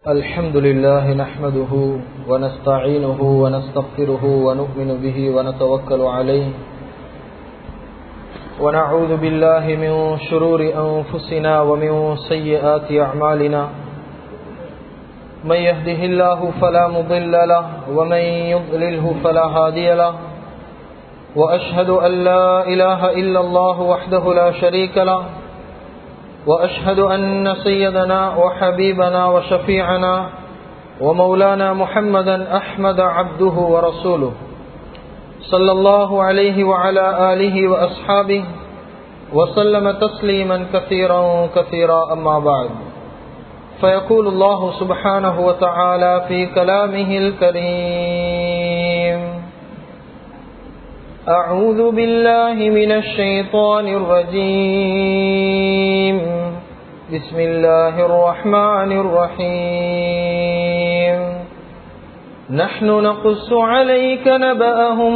الحمد لله نحمده ونستعينه ونستغفره ونؤمن به ونتوكل عليه ونعوذ بالله من شرور أنفسنا ومن سيئات أعمالنا من يهده الله فلا مضل له ومن يضلله فلا هادي له وأشهد أن لا إله إلا الله وحده لا شريك له وأشهد أن سيدنا وحبيبنا وشفيعنا ومولانا محمدا أحمد عبده ورسوله صلى الله عليه وعلى آله وأصحابه وسلم تسليما كثيرا كثيرا أما بعد فيقول الله سبحانه وتعالى في كلامه الكريم أعوذ بالله من الشيطان الرجيم بسم الله الرحمن الرحيم نحن نقص عليك نبأهم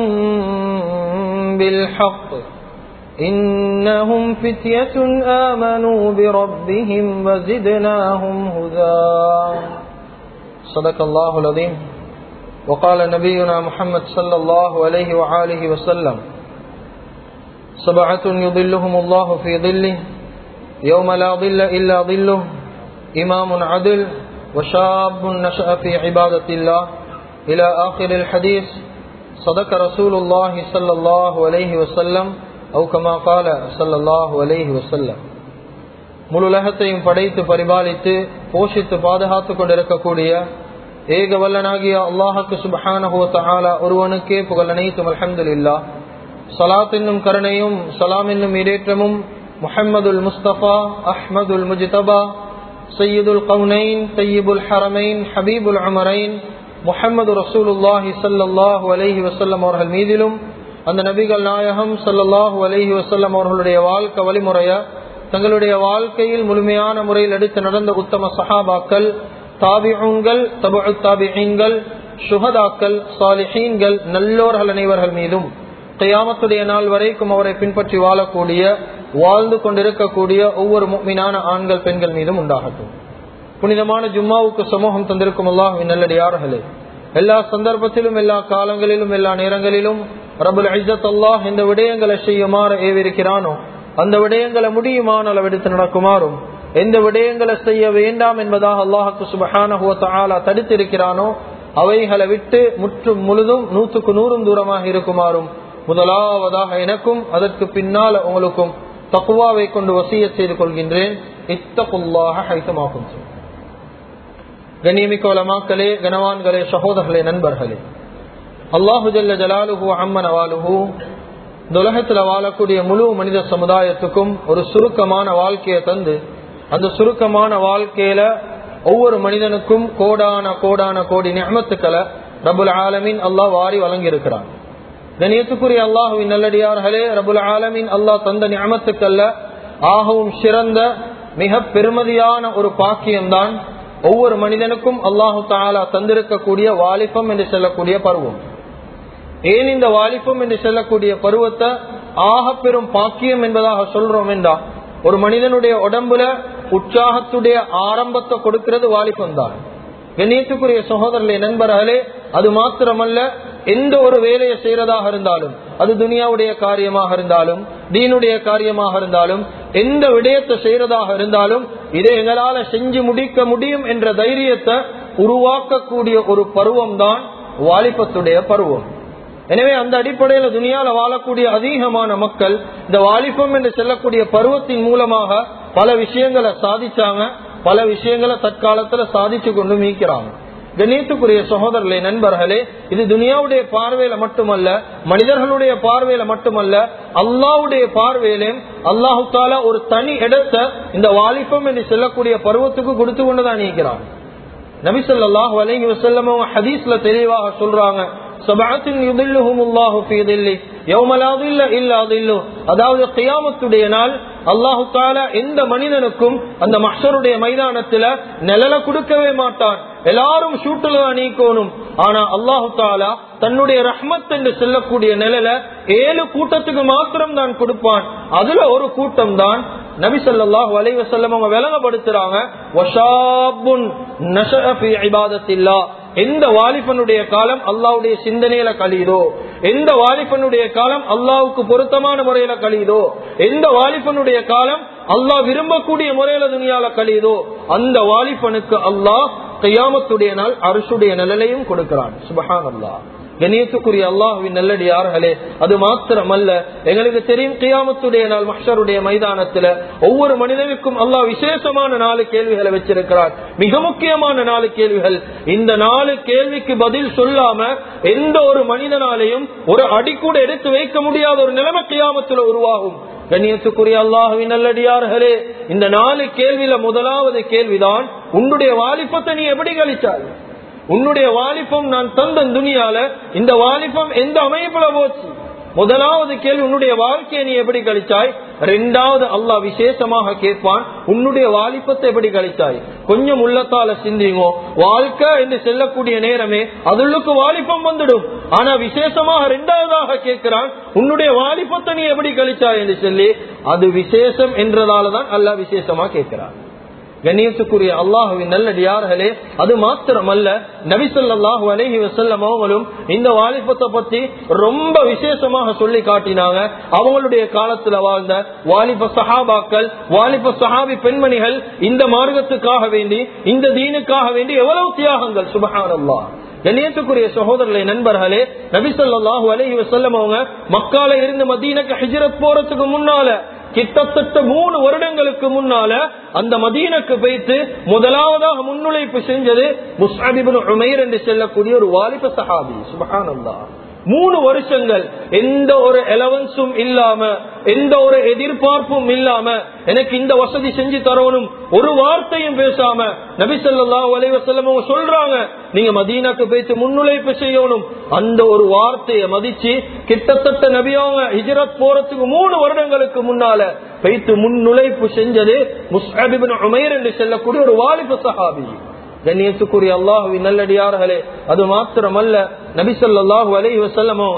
بالحق إنهم فتية آمنوا بربهم وزدناهم هدى صدق الله العظيم وقال نبينا محمد صلى الله عليه وآله وسلم سبعة يظلهم الله في ظله يوم لا ظل إلا ظله إمام عدل وشاب نشأ في عبادة الله إلى آخر الحديث صدق رسول الله صلى الله عليه وسلم أو كما قال صلى الله عليه وسلم முழு உலகத்தையும் படைத்து பரிபாலித்து போஷித்து பாதுகாத்து கொண்டிருக்கக்கூடிய ஏக வல்லனாகிய அல்லாஹுக்கு சுபஹானஹுவத்தாலா ஒருவனுக்கே புகழ் அனைத்தும் அலமதுல்லா சலாத் என்னும் கருணையும் சலாம் என்னும் இடேற்றமும் முஹம்மதுல் முஸ்தபா அஹ்மதுல் முஜிதபா சையீதுல் கவுனைன் சையீபுல் ஹரமைன் ஹபீபுல் அமரைன் முஹம்மது ரசூலுல்லாஹி சல்லாஹூ அலஹி வசல்லம் அவர்கள் மீதிலும் அந்த நபிகள் நாயகம் சல்லாஹூ அலஹி வசல்லம் அவர்களுடைய வாழ்க்கை வழிமுறைய தங்களுடைய வாழ்க்கையில் முழுமையான முறையில் எடுத்து நடந்த உத்தம சஹாபாக்கள் தாபிகள் தபு தாபிகள் சுகதாக்கள் சாலிஹீன்கள் நல்லோர்கள் அனைவர்கள் மீதும் கையாமத்துடைய நாள் வரைக்கும் அவரை பின்பற்றி வாழக்கூடிய வாழ்ந்து கொண்டிருக்கக்கூடிய ஒவ்வொரு மீனான ஆண்கள் பெண்கள் மீதும் உண்டாகட்டும் புனிதமான ஜும்மாவுக்கு சமூகம் தந்திருக்கும் அல்லாஹின் நல்லடியார்களே எல்லா சந்தர்ப்பத்திலும் எல்லா காலங்களிலும் எல்லா நேரங்களிலும் ரபுல் ஐசத் அல்லாஹ் இந்த விடயங்களை செய்யுமாறு ஏவிருக்கிறானோ அந்த விடயங்களை முடியுமான அளவெடுத்து நடக்குமாறும் எந்த விடயங்களை செய்ய வேண்டாம் என்பதாக அல்லாஹுக்கு சுபஹான தடுத்திருக்கிறானோ அவைகளை விட்டு முற்றும் முழுதும் நூற்றுக்கு நூறும் தூரமாக இருக்குமாறும் முதலாவதாக எனக்கும் அதற்கு பின்னால் உங்களுக்கும் தக்குவாவை கொண்டு வசிய செய்து கொள்கின்றேன் இத்தகுல்லாக ஹைத்தமாகும் கண்ணியமிக்க வளமாக்களே கனவான்களே சகோதரர்களே நண்பர்களே அல்லாஹு ஜல்ல ஜலாலுஹு அம்மன் அவாலுஹூ இந்த உலகத்தில் வாழக்கூடிய முழு மனித சமுதாயத்துக்கும் ஒரு சுருக்கமான வாழ்க்கையை தந்து அந்த சுருக்கமான வாழ்க்கையில ஒவ்வொரு மனிதனுக்கும் கோடான கோடான கோடி நியமத்துக்களை ரபுல் ஆலமின் அல்லாஹ் வாரி வழங்கி இருக்கிறான் கணியத்துக்குரிய அல்லாஹுவின் நல்லடியார்களே ரபுல் ஆலமின் அல்லாஹ் தந்த நியமத்துக்கல்ல ஆகவும் சிறந்த மிக பெருமதியான ஒரு பாக்கியம்தான் ஒவ்வொரு மனிதனுக்கும் அல்லாஹு தாலா தந்திருக்கக்கூடிய வாலிபம் என்று சொல்லக்கூடிய பருவம் ஏன் இந்த வாலிபம் என்று சொல்லக்கூடிய பருவத்தை ஆக பெரும் பாக்கியம் என்பதாக சொல்றோம் என்றா ஒரு மனிதனுடைய உடம்புல உற்சாகத்துடைய ஆரம்பத்தை கொடுக்கிறது வாலிபம் தான் கண்ணியத்துக்குரிய சகோதரர்களே நண்பர்களே அது மாத்திரமல்ல எந்த ஒரு வேலையை செய்யறதாக இருந்தாலும் அது துனியாவுடைய காரியமாக இருந்தாலும் தீனுடைய காரியமாக இருந்தாலும் எந்த விடயத்தை செய்யறதாக இருந்தாலும் இதை எங்களால செஞ்சு முடிக்க முடியும் என்ற தைரியத்தை உருவாக்கக்கூடிய ஒரு பருவம் தான் வாலிபத்துடைய பருவம் எனவே அந்த அடிப்படையில் துணியால வாழக்கூடிய அதிகமான மக்கள் இந்த வாலிபம் என்று செல்லக்கூடிய பருவத்தின் மூலமாக பல விஷயங்களை சாதிச்சாங்க பல விஷயங்களை தற்காலத்துல சாதிச்சு கொண்டு மீக்கிறாங்க கணேத்துக்குரிய சகோதரர்களே நண்பர்களே இது துனியாவுடைய பார்வையில மட்டுமல்ல மனிதர்களுடைய பார்வையில மட்டுமல்ல அல்லாவுடைய பார்வையிலும் அல்லாஹு தாலா ஒரு தனி இடத்தை இந்த வாலிபம் என்று செல்லக்கூடிய பருவத்துக்கு கொடுத்து கொண்டுதான் நீக்கிறான் நபிசல்லாஹு அலங்கி வசல்லம் ஹதீஸ்ல தெளிவாக சொல்றாங்க அதாவது கியாமத்துடைய நாள் அல்லாஹு தாலா எந்த மனிதனுக்கும் அந்த மஷருடைய மைதானத்துல நிழல கொடுக்கவே மாட்டான் எல்லாரும் ஷூட்டில் தான் நீக்கணும் ஆனா அல்லாஹு தாலா தன்னுடைய ரஹ்மத் என்று செல்லக்கூடிய நிழல ஏழு கூட்டத்துக்கு மாத்திரம் தான் கொடுப்பான் அதுல ஒரு கூட்டம் தான் நபி ஸல்லல்லாஹு அலைஹி வஸல்லம் அவங்க விளங்கப்படுத்துறாங்க வஷாபுன் நஷஅ ஃபீ இபாதத்தில்லாஹ் எந்த வாலிபனுடைய காலம் அல்லாவுடைய சிந்தனையில கழியுதோ எந்த வாலிபனுடைய காலம் அல்லாவுக்கு பொருத்தமான முறையில கழியுதோ எந்த வாலிபனுடைய காலம் அல்லாஹ் விரும்பக்கூடிய முறையில துணியால கழியுதோ அந்த வாலிபனுக்கு அல்லாஹ் கையாமத்துடைய நாள் அரசுடைய நிழலையும் கொடுக்கிறான் சுபஹான் அல்லாஹ் கணியத்துக்குரிய அல்லாஹுவின் நல்லடியார்களே அது மாத்திரமல்ல எங்களுக்கு தெரியும் கியாமத்துடைய நாள் மஹருடைய மைதானத்துல ஒவ்வொரு மனிதனுக்கும் அல்லாஹ் விசேஷமான நாலு கேள்விகளை வச்சிருக்கிறார் மிக முக்கியமான நாலு கேள்விகள் இந்த நாலு கேள்விக்கு பதில் சொல்லாம எந்த ஒரு மனிதனாலையும் ஒரு அடி கூட எடுத்து வைக்க முடியாத ஒரு நிலைமை கியாமத்துல உருவாகும் கண்ணியத்துக்குரிய அல்லாஹுவின் நல்லடியார்களே இந்த நாலு கேள்வியில முதலாவது கேள்விதான் உன்னுடைய வாலிபத்தை நீ எப்படி கழிச்சாய் உன்னுடைய வாலிபம் நான் தந்த துணியால இந்த வாலிபம் எந்த அமைப்புல போச்சு முதலாவது கேள்வி உன்னுடைய வாழ்க்கையை நீ எப்படி கழிச்சாய் ரெண்டாவது அல்லாஹ் விசேஷமாக கேட்பான் உன்னுடைய வாலிபத்தை எப்படி கழிச்சாய் கொஞ்சம் உள்ளத்தால சிந்திங்கோ வாழ்க்கை என்று செல்லக்கூடிய நேரமே அதுள்ளுக்கு வாலிபம் வந்துடும் ஆனா விசேஷமாக ரெண்டாவதாக கேட்கிறான் உன்னுடைய வாலிபத்தை நீ எப்படி கழிச்சாய் என்று சொல்லி அது விசேஷம் என்றதாலதான் அல்லாஹ் விசேஷமா கேட்கிறான் கண்ணியத்துக்குரிய அல்லாஹுவின் நல்லடியார்களே அது மாத்திரமல்ல நபிசல்லாஹு அலஹி வசல்லம் அவங்களும் இந்த வாலிபத்தை பத்தி ரொம்ப விசேஷமாக சொல்லி காட்டினாங்க அவங்களுடைய காலத்துல வாழ்ந்த வாலிப சஹாபாக்கள் வாலிப சஹாபி பெண்மணிகள் இந்த மார்க்கத்துக்காக வேண்டி இந்த தீனுக்காக வேண்டி எவ்வளவு தியாகங்கள் சுபஹானல்லா கண்ணியத்துக்குரிய சகோதரர்களே நண்பர்களே நபிசல்லாஹு அலஹி வசல்லம் அவங்க மக்கால இருந்து மதீனக்கு ஹிஜரத் போறதுக்கு முன்னால கிட்டத்தட்ட மூணு வருடங்களுக்கு முன்னால அந்த மதீனக்கு வைத்து முதலாவதாக முன்னுழைப்பு செஞ்சது முஸ்ஹாபிபின் உமைர் என்று செல்லக்கூடிய ஒரு வாலிப சஹாபி சுபஹானல்லா மூணு வருஷங்கள் எந்த ஒரு எலவன்ஸும் இல்லாம எந்த ஒரு எதிர்பார்ப்பும் இல்லாம எனக்கு இந்த வசதி செஞ்சு தரணும் ஒரு வார்த்தையும் பேசாம நபிசல்லா அலைவசல்லம் அவங்க சொல்றாங்க நீங்க மதீனாக்கு போயிட்டு முன்னுழைப்பு செய்யணும் அந்த ஒரு வார்த்தையை மதிச்சு கிட்டத்தட்ட நபியாவங்க ஹிஜரத் போறதுக்கு மூணு வருடங்களுக்கு முன்னால போயிட்டு முன்னுழைப்பு செஞ்சது முஸ்ஹாபிபின் உமைர் என்று செல்லக்கூடிய ஒரு வாலிப சஹாபி கண்ணியத்துக்குரிய அல்லாஹுவின் நல்லடியார்களே அது மாத்திரமல்ல நபிசல்லாஹு அலைஹி வசல்லம் அவங்க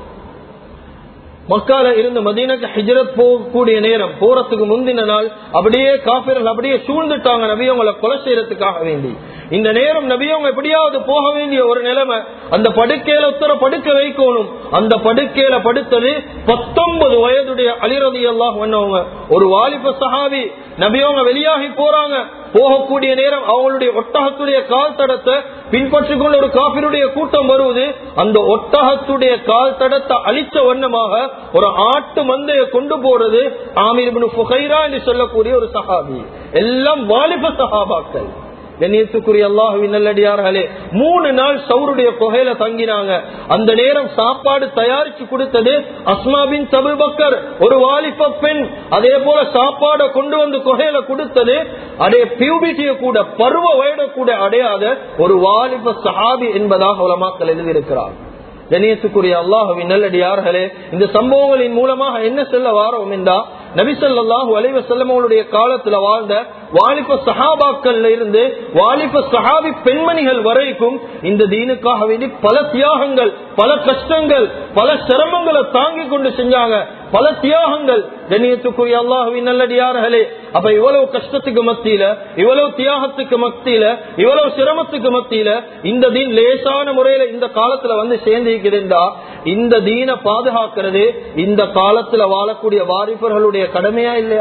மக்கால இருந்து மதீனக்கு ஹிஜரத் போகக்கூடிய நேரம் போறதுக்கு முந்தின நாள் அப்படியே காபிர்கள் அப்படியே சூழ்ந்துட்டாங்க நபியவங்களை கொலை செய்யறதுக்காக வேண்டி இந்த நேரம் நபியவங்க எப்படியாவது போக வேண்டிய ஒரு நிலைமை அந்த படுக்கையில உத்தர படுக்க வைக்கணும் அந்த படுக்கையில படுத்தது பத்தொன்பது வயதுடைய அலிரதி எல்லாம் வந்தவங்க ஒரு வாலிப சஹாவி நபியவங்க வெளியாகி போறாங்க போகக்கூடிய நேரம் அவங்களுடைய ஒட்டகத்துடைய கால் தடத்தை பின்பற்றி கொண்டு ஒரு காபிருடைய கூட்டம் வருவது அந்த ஒட்டகத்துடைய கால் தடத்தை அழிச்ச வண்ணமாக ஒரு ஆட்டு மந்தைய கொண்டு போறது ஆமீர் புகைரா என்று சொல்லக்கூடிய ஒரு சஹாபி எல்லாம் வாலிப சஹாபாக்கள் கண்ணியத்துக்குரிய அல்லாஹுவின் நல்லடியார்களே மூணு நாள் சௌருடைய குகையில தங்கினாங்க அந்த நேரம் சாப்பாடு தயாரிச்சு கொடுத்தது அஸ்மாபின் தபுபக்கர் ஒரு வாலிப பெண் அதே போல சாப்பாடை கொண்டு வந்து குகையில கொடுத்தது அதே பியூபிட்டிய கூட பருவ வயட கூட அடையாத ஒரு வாலிப சஹாபி என்பதாக உலமாக்கள் எழுதியிருக்கிறார் கணியத்துக்குரிய அல்லாஹுவின் நல்லடியார்களே இந்த சம்பவங்களின் மூலமாக என்ன செல்ல வாரோம் என்றா நபிசல்லாஹு அலைவ செல்லமங்களுடைய காலத்துல வாழ்ந்த வாலிப சஹாபாக்கள்ல இருந்து வாலிப சஹாபி பெண்மணிகள் வரைக்கும் இந்த தீனுக்காக வேண்டி பல தியாகங்கள் பல கஷ்டங்கள் பல சிரமங்களை தாங்கி கொண்டு செஞ்சாங்க பல தியாகங்கள் கண்ணியத்துக்குரிய அல்லாஹுவின் நல்லடியார்களே அப்ப இவ்வளவு கஷ்டத்துக்கு மத்தியில இவ்வளவு தியாகத்துக்கு மத்தியில இவ்வளவு சிரமத்துக்கு மத்தியில இந்த தீன் லேசான முறையில இந்த காலத்துல வந்து சேர்ந்திருக்கிறதா இந்த தீனை பாதுகாக்கிறது இந்த காலத்துல வாழக்கூடிய வாரிபர்களுடைய கடமையா இல்லையா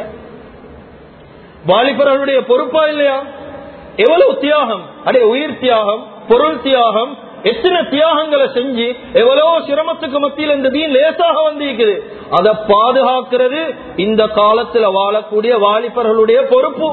வாலிபர்களுடைய பொறுப்பா இல்லையா எவ்வளவு தியாகம் அடே உயிர் தியாகம் பொருள் தியாகம் எத்தனை தியாகங்களை செஞ்சு எவ்வளவு சிரமத்துக்கு மத்தியில் இந்த தீன் லேசாக வந்திருக்குது அதை பாதுகாக்கிறது இந்த காலத்துல வாழக்கூடிய வாலிபர்களுடைய பொறுப்பு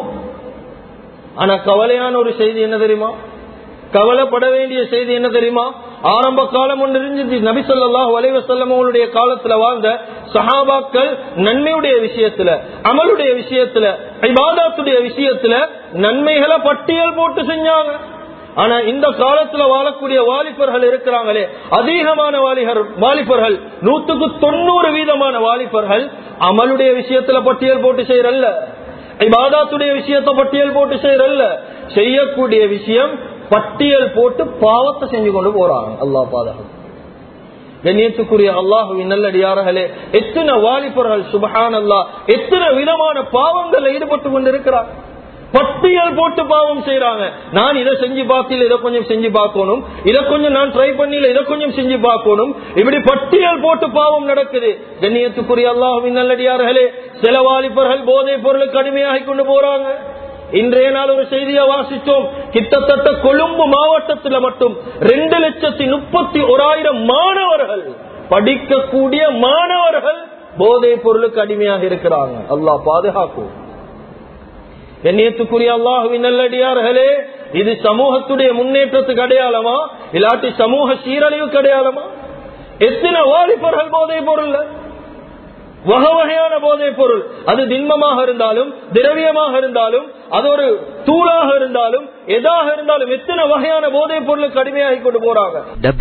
ஆனா கவலையான ஒரு செய்தி என்ன தெரியுமா கவலைப்பட வேண்டிய செய்தி என்ன தெரியுமா ஆரம்ப காலம் ஒன்று இருந்துச்சு நபி சொல்லாஹ் வலைவசல்லம் அவங்களுடைய காலத்துல வாழ்ந்த சஹாபாக்கள் நன்மையுடைய விஷயத்துல அமலுடைய விஷயத்துல ஐபாதாத்துடைய விஷயத்துல நன்மைகளை பட்டியல் போட்டு செஞ்சாங்க ஆனா இந்த காலத்துல வாழக்கூடிய வாலிபர்கள் இருக்கிறாங்களே அதிகமான வாலிபர் வாலிபர்கள் நூத்துக்கு தொண்ணூறு வீதமான வாலிபர்கள் அமலுடைய விஷயத்துல பட்டியல் போட்டு செய்யறல்ல இபாதாத்துடைய விஷயத்த பட்டியல் போட்டு செய்யறல்ல செய்யக்கூடிய விஷயம் பட்டியல் போட்டு பாவத்தை செஞ்சு கொண்டு போறாங்க அல்லா பாதகம் கண்ணியத்துக்குரிய அல்லாஹுவின் நல்லடியார்களே எத்தனை வாலிபர்கள் சுபஹான் அல்லா எத்தனை விதமான பாவங்கள் ஈடுபட்டு கொண்டிருக்கிறார் பட்டியல் போட்டு பாவம் செய்யறாங்க நான் இதை செஞ்சு பார்க்கல இதை கொஞ்சம் செஞ்சு பார்க்கணும் இதை கொஞ்சம் நான் ட்ரை பண்ணல இதை கொஞ்சம் செஞ்சு பார்க்கணும் இப்படி பட்டியல் போட்டு பாவம் நடக்குது கண்ணியத்துக்குரிய அல்லாஹுவின் நல்லடியார்களே சில வாலிபர்கள் போதை பொருளுக்கு அடிமையாகி கொண்டு போறாங்க இன்றைய நாள் ஒரு செய்தியை வாசித்தோம் கிட்டத்தட்ட கொழும்பு மாவட்டத்தில் மட்டும் ரெண்டு லட்சத்தி முப்பத்தி ஓராயிரம் மாணவர்கள் படிக்கக்கூடிய மாணவர்கள் போதை பொருளுக்கு அடிமையாக இருக்கிறாங்க அல்லாஹ் பாதுகாக்கும் கண்ணியத்துக்குரிய அல்லாஹுவின் நல்லடியார்களே இது சமூகத்துடைய முன்னேற்றத்துக்கு அடையாளமா இல்லாட்டி சமூக சீரழிவுக்கு அடையாளமா எத்தனை வாலிபர்கள் போதை பொருள் வகை வகையான போதை பொருள் அது திண்மமாக இருந்தாலும் திரவியமாக இருந்தாலும் அது ஒரு தூளாக இருந்தாலும் எதாக இருந்தாலும் எத்தனை வகையான போதை பொருளுக்கு அடிமையாகி கொண்டு போறாங்க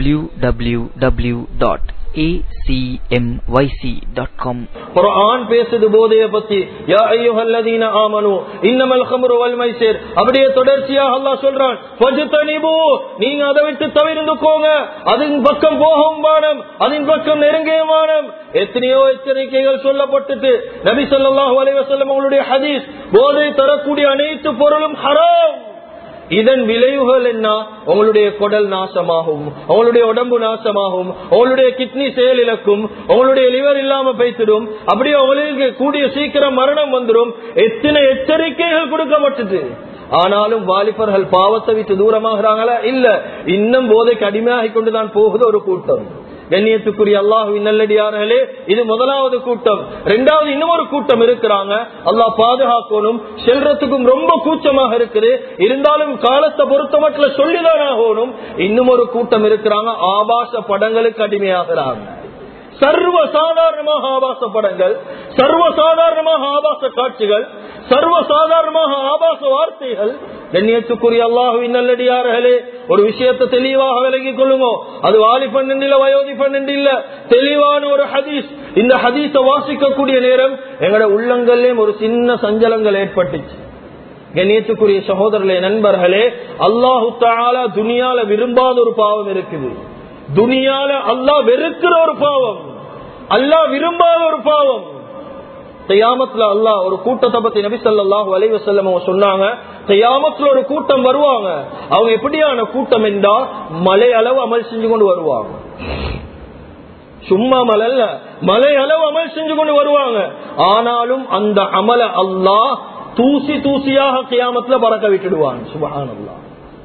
www.acmyc.com குர்ஆன் பேசுது போதைய பத்தி யா அய்யுஹல்லதீன ஆமனு இன்னமல் ஹம்ரு வல் மைசிர் அப்படியே தொடர்ச்சியாக அல்லாஹ் சொல்றான் ஃபஜ்தனிபு நீங்க அதை விட்டு தவிர்ந்துக்கோங்க அதன் பக்கம் போகும் வானம் அதன் பக்கம் நெருங்கிய வானம் எத்தனையோ எச்சரிக்கைகள் சொல்லப்பட்டுட்டு நபி ஸல்லல்லாஹு அலைஹி வஸல்லம் அவங்களுடைய ஹதீஸ் போதை தரக்கூடிய அனைத்து பொருளும் ஹராம் இதன் விளைவுகள் என்ன உங்களுடைய குடல் நாசமாகும் உங்களுடைய உடம்பு நாசமாகும் உங்களுடைய கிட்னி செயல் இழக்கும் உங்களுடைய லிவர் இல்லாம பேசிடும் அப்படியே உங்களுக்கு கூடிய சீக்கிரம் மரணம் வந்துடும் எத்தனை எச்சரிக்கைகள் கொடுக்கப்பட்டது ஆனாலும் வாலிபர்கள் பாவத்தை விட்டு தூரமாகிறாங்களா இல்ல இன்னும் போதைக்கு அடிமையாகி கொண்டுதான் போகுது ஒரு கூட்டம் கண்ணியத்துக்குரிய அல்லாஹுவின் நல்லடியார்களே இது முதலாவது கூட்டம் இரண்டாவது இன்னொரு கூட்டம் இருக்கிறாங்க அல்லாஹ் பாதுகாக்கணும் செல்றதுக்கும் ரொம்ப கூச்சமாக இருக்குது இருந்தாலும் காலத்தை பொறுத்த மட்டும் சொல்லிதான் ஆகணும் இன்னும் ஒரு கூட்டம் இருக்கிறாங்க ஆபாச படங்களுக்கு அடிமையாகிறாங்க சர்வ சாதாரணமாக ஆபாச படங்கள் சர்வ சாதாரணமாக ஆபாச காட்சிகள் சர்வ சாதாரணமாக ஆபாச வார்த்தைகள் கண்ணியத்துக்குரிய அல்லாஹுவின் நல்லடியார்களே ஒரு விஷயத்தை தெளிவாக விலகிக் கொள்ளுங்க அது வாலிபன் இல்ல வயோதிபன் இல்ல தெளிவான ஒரு ஹதீஸ் இந்த ஹதீஸை வாசிக்கக்கூடிய நேரம் எங்கட உள்ளங்கள்லயும் ஒரு சின்ன சஞ்சலங்கள் ஏற்பட்டுச்சு கண்ணியத்துக்குரிய சகோதரர்களே நண்பர்களே அல்லாஹு தாலா துனியால விரும்பாத ஒரு பாவம் இருக்குது துனியால அல்லாஹ் வெறுக்கிற ஒரு பாவம் அல்லாஹ் விரும்பாத ஒரு பாவம் கையாமத்துல அல்லாஹ் ஒரு கூட்டத்தை பத்தி நபி ஸல்லல்லாஹு அலைஹி வஸல்லம் அவங்க சொன்னாங்க கையாமத்துல ஒரு கூட்டம் வருவாங்க அவங்க எப்படியான கூட்டம் என்றா மலை அளவு அமல் செஞ்சு கொண்டு வருவாங்க சும்மா மலல்ல மலை அளவு அமல் செஞ்சு கொண்டு வருவாங்க ஆனாலும் அந்த அமல அல்லாஹ் தூசி தூசியாக கியாமத்துல பறக்க விட்டுடுவான் சுபஹான் அல்லாஹ்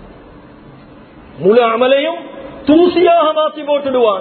முழு அமலையும் தூசியாக மாத்தி போட்டுடுவான்